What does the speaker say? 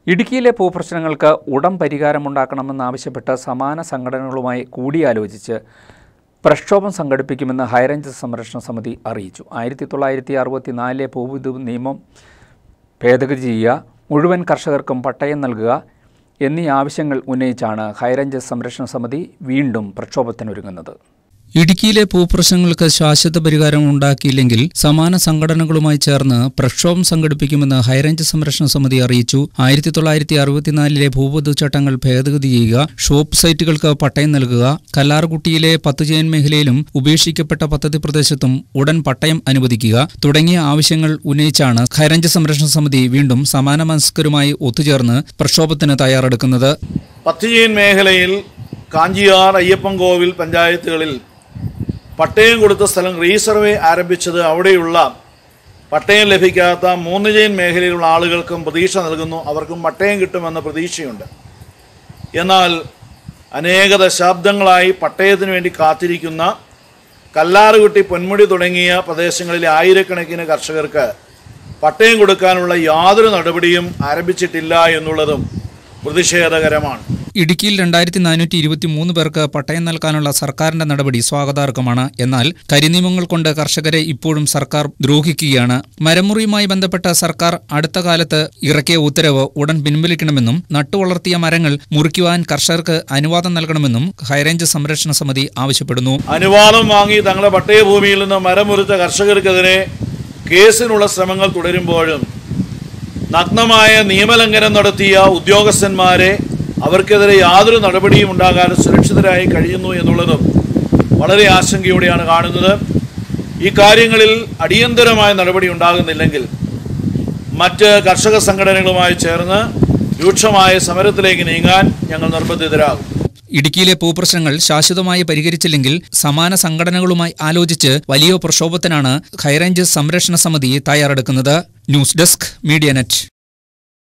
ഇടുക്കിയിലെ ഭൂപ്രശ്നങ്ങൾക്ക് ഉടൻ പരിഹാരമുണ്ടാക്കണമെന്നാവശ്യപ്പെട്ട് സമാന സംഘടനകളുമായി കൂടിയാലോചിച്ച് പ്രക്ഷോഭം സംഘടിപ്പിക്കുമെന്ന് ഹൈറേഞ്ച് സംരക്ഷണ സമിതി അറിയിച്ചു ആയിരത്തി തൊള്ളായിരത്തി അറുപത്തിനാലിലെ ഭൂവിധി നിയമം ഭേദഗതി ചെയ്യുക മുഴുവൻ കർഷകർക്കും പട്ടയം നൽകുക എന്നീ ആവശ്യങ്ങൾ ഉന്നയിച്ചാണ് ഹൈറേഞ്ച് സംരക്ഷണ സമിതി വീണ്ടും പ്രക്ഷോഭത്തിനൊരുങ്ങുന്നത് ഇടുക്കിയിലെ ഭൂപ്രശ്നങ്ങൾക്ക് ശാശ്വത പരിഹാരം ഉണ്ടാക്കിയില്ലെങ്കിൽ സമാന സംഘടനകളുമായി ചേർന്ന് പ്രക്ഷോഭം സംഘടിപ്പിക്കുമെന്ന് ഹൈറേഞ്ച് സംരക്ഷണ സമിതി അറിയിച്ചു ആയിരത്തി തൊള്ളായിരത്തി അറുപത്തിനാലിലെ ഭൂപൊതു ചട്ടങ്ങൾ ഭേദഗതി ചെയ്യുക ഷോപ്പ് സൈറ്റുകൾക്ക് പട്ടയം നൽകുക കല്ലാർകുട്ടിയിലെ പത്തുചെയൻ മേഖലയിലും ഉപേക്ഷിക്കപ്പെട്ട പദ്ധതി പ്രദേശത്തും ഉടൻ പട്ടയം അനുവദിക്കുക തുടങ്ങിയ ആവശ്യങ്ങൾ ഉന്നയിച്ചാണ് ഹൈറേഞ്ച് സംരക്ഷണ സമിതി വീണ്ടും സമാന മനസ്കരുമായി ഒത്തുചേർന്ന് പ്രക്ഷോഭത്തിന് തയ്യാറെടുക്കുന്നത് പത്തിജീൻ മേഖലയിൽ കാഞ്ചിയാർ അയ്യപ്പൻകോവിൽ പഞ്ചായത്തുകളിൽ പട്ടയം കൊടുത്ത സ്ഥലം റീസർവേ ആരംഭിച്ചത് അവിടെയുള്ള പട്ടയം ലഭിക്കാത്ത മൂന്ന് ജെയിൻ മേഖലയിലുള്ള ആളുകൾക്കും പ്രതീക്ഷ നൽകുന്നു അവർക്കും പട്ടയം കിട്ടുമെന്ന പ്രതീക്ഷയുണ്ട് എന്നാൽ അനേക ദശാബ്ദങ്ങളായി പട്ടയത്തിന് വേണ്ടി കാത്തിരിക്കുന്ന കല്ലാറുകുട്ടി പൊന്മുടി തുടങ്ങിയ പ്രദേശങ്ങളിലെ ആയിരക്കണക്കിന് കർഷകർക്ക് പട്ടയം കൊടുക്കാനുള്ള യാതൊരു നടപടിയും ആരംഭിച്ചിട്ടില്ല എന്നുള്ളതും പ്രതിഷേധകരമാണ് ഇടുക്കിയിൽ രണ്ടായിരത്തി നാനൂറ്റി ഇരുപത്തി മൂന്ന് പേർക്ക് പട്ടയം നൽകാനുള്ള സർക്കാരിന്റെ നടപടി സ്വാഗതാർഹമാണ് എന്നാൽ കരിനിയമങ്ങൾ കൊണ്ട് കർഷകരെ ഇപ്പോഴും സർക്കാർ ദ്രോഹിക്കുകയാണ് മരമുറിയുമായി ബന്ധപ്പെട്ട സർക്കാർ അടുത്ത കാലത്ത് ഇറക്കിയ ഉത്തരവ് ഉടൻ പിൻവലിക്കണമെന്നും നട്ടുവളർത്തിയ മരങ്ങൾ മുറിക്കുവാൻ കർഷകർക്ക് അനുവാദം നൽകണമെന്നും ഹൈറേഞ്ച് സംരക്ഷണ സമിതി ആവശ്യപ്പെടുന്നു അനുവാദം വാങ്ങി തങ്ങളുടെ പട്ടയഭൂമിയിൽ നിന്ന് മരം മുറിച്ച കർഷകർക്കെതിരെ കേസിനുള്ള ശ്രമങ്ങൾ തുടരുമ്പോഴും നഗ്നമായ നിയമലംഘനം നടത്തിയ ഉദ്യോഗസ്ഥന്മാരെ അവർക്കെതിരെ യാതൊരു നടപടിയും ഉണ്ടാകാതെ സുരക്ഷിതരായി കഴിയുന്നു എന്നുള്ളതും വളരെ ആശങ്കയോടെയാണ് കാണുന്നത് ഈ കാര്യങ്ങളിൽ അടിയന്തരമായ നടപടി ഉണ്ടാകുന്നില്ലെങ്കിൽ മറ്റ് കർഷക സംഘടനകളുമായി ചേർന്ന് രൂക്ഷമായ സമരത്തിലേക്ക് നീങ്ങാൻ ഞങ്ങൾ നിർബന്ധിതരാകും ഇടുക്കിയിലെ ഭൂപ്രശ്നങ്ങൾ ശാശ്വതമായി പരിഹരിച്ചില്ലെങ്കിൽ സമാന സംഘടനകളുമായി ആലോചിച്ച് വലിയ പ്രക്ഷോഭത്തിനാണ് ഹൈറേഞ്ച് സംരക്ഷണ സമിതി തയ്യാറെടുക്കുന്നത് ന്യൂസ് ഡെസ്ക് മീഡിയ നെറ്റ്